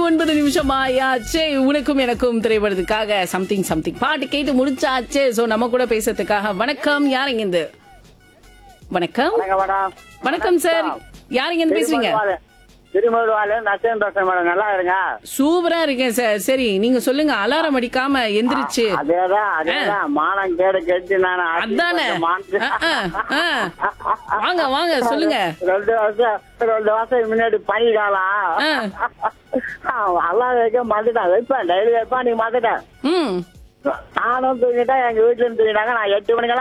ஒன்பது நிமிஷம் ஆயாச்சே உனக்கும் எனக்கும் திரைப்படத்துக்காக சம்திங் சம்திங் பாட்டு கேட்டு முடிச்சாச்சே சோ நம்ம கூட பேசுறதுக்காக வணக்கம் யாருங்க இந்த வணக்கம் வணக்கம் மேடம் வணக்கம் சார் யாருங்க இருந்து பேசுறீங்க திருமூடு வாழ நச்சன் பேசுறேன் மேடம் நல்லா இருங்க சூப்பரா இருக்கேன் சார் சரி நீங்க சொல்லுங்க அலாரம் அடிக்காம எந்திரிச்சு அதேதான் அதேதான் மானம் கேடு கெட்டு நான் அதானே மானத்து- ஆ, ஆ, ஆ. வாங்க வாங்க சொல்லுங்க ரெண்டு வருஷம் ரெண்டு வருஷம் முன்னாடி பனி காலம் ஆ. எல்லாம் வைக்க மாட்டுட்டேன் வைப்பேன் டெய்லி வைப்பேன் நீ மாத்துட்டேன் ம் நானும் தூங்கிட்டேன் எங்க வீட்டுல இருந்து தூங்கிட்டாங்க நான் எட்டு மணிக்கெல்லாம்